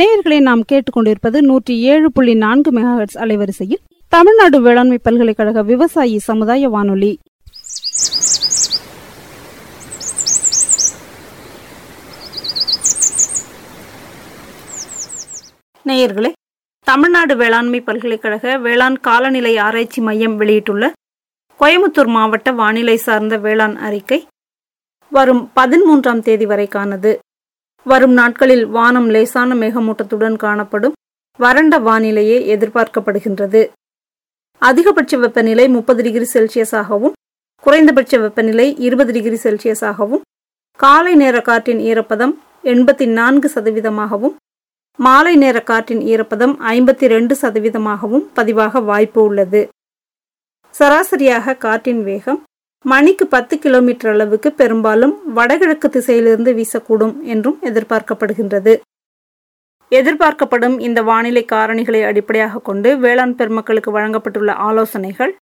நேயர்களை நாம் கேட்டுக்கொண்டிருப்பது நூற்றி ஏழு புள்ளி நான்கு மெகாஹெட்ஸ் அலைவரிசையில் தமிழ்நாடு வேளாண்மை பல்கலைக்கழக விவசாயி சமுதாய வானொலி நேயர்களே தமிழ்நாடு வேளாண்மை பல்கலைக்கழக வேளாண் காலநிலை ஆராய்ச்சி மையம் வெளியிட்டுள்ள கோயமுத்தூர் மாவட்ட வானிலை சார்ந்த வேளாண் அறிக்கை வரும் பதிமூன்றாம் தேதி வரைக்கானது வரும் நாட்களில் வானம் லேசான மேகமூட்டத்துடன் காணப்படும் வறண்ட வானிலையே எதிர்பார்க்கப்படுகின்றது அதிகபட்ச வெப்பநிலை முப்பது டிகிரி செல்சியஸாகவும் குறைந்தபட்ச வெப்பநிலை இருபது டிகிரி செல்சியஸாகவும் காலை நேர காற்றின் ஈரப்பதம் எண்பத்தி நான்கு சதவீதமாகவும் மாலை நேர காற்றின் ஈரப்பதம் ஐம்பத்தி ரெண்டு சதவீதமாகவும் பதிவாக வாய்ப்பு உள்ளது சராசரியாக காற்றின் வேகம் மணிக்கு பத்து கிலோமீட்டர் அளவுக்கு பெரும்பாலும் வடகிழக்கு திசையிலிருந்து வீசக்கூடும் என்றும் எதிர்பார்க்கப்படுகின்றது எதிர்பார்க்கப்படும் இந்த வானிலை காரணிகளை அடிப்படையாக கொண்டு வேளாண் பெருமக்களுக்கு வழங்கப்பட்டுள்ள ஆலோசனைகள்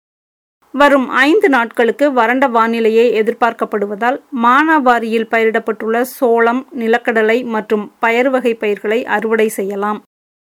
வரும் ஐந்து நாட்களுக்கு வறண்ட வானிலையே எதிர்பார்க்கப்படுவதால் மானாவாரியில் பயிரிடப்பட்டுள்ள சோளம் நிலக்கடலை மற்றும் பயறு வகை பயிர்களை அறுவடை செய்யலாம்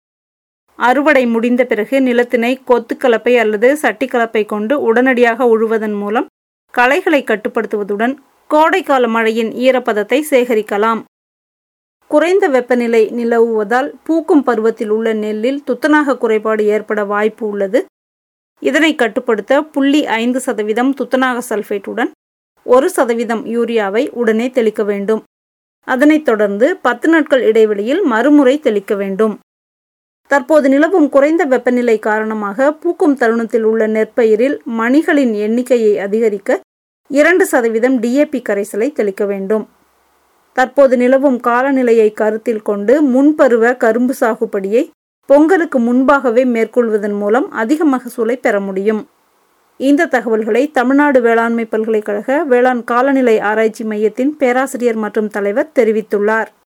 அறுவடை முடிந்த பிறகு நிலத்தினை கொத்துக்கலப்பை அல்லது சட்டிக்கலப்பை கொண்டு உடனடியாக உழுவதன் மூலம் களைகளை கட்டுப்படுத்துவதுடன் கோடைக்கால மழையின் ஈரப்பதத்தை சேகரிக்கலாம் குறைந்த வெப்பநிலை நிலவுவதால் பூக்கும் பருவத்தில் உள்ள நெல்லில் துத்தநாக குறைபாடு ஏற்பட வாய்ப்பு உள்ளது இதனை கட்டுப்படுத்த புள்ளி ஐந்து சதவீதம் துத்தநாக சல்ஃபேட்டுடன் ஒரு சதவீதம் யூரியாவை உடனே தெளிக்க வேண்டும் அதனைத் தொடர்ந்து பத்து நாட்கள் இடைவெளியில் மறுமுறை தெளிக்க வேண்டும் தற்போது நிலவும் குறைந்த வெப்பநிலை காரணமாக பூக்கும் தருணத்தில் உள்ள நெற்பயிரில் மணிகளின் எண்ணிக்கையை அதிகரிக்க இரண்டு சதவீதம் டிஏபி கரைசலை தெளிக்க வேண்டும் தற்போது நிலவும் காலநிலையை கருத்தில் கொண்டு முன்பருவ கரும்பு சாகுபடியை பொங்கலுக்கு முன்பாகவே மேற்கொள்வதன் மூலம் அதிக மகசூலை பெற முடியும் இந்த தகவல்களை தமிழ்நாடு வேளாண்மை பல்கலைக்கழக வேளாண் காலநிலை ஆராய்ச்சி மையத்தின் பேராசிரியர் மற்றும் தலைவர் தெரிவித்துள்ளார்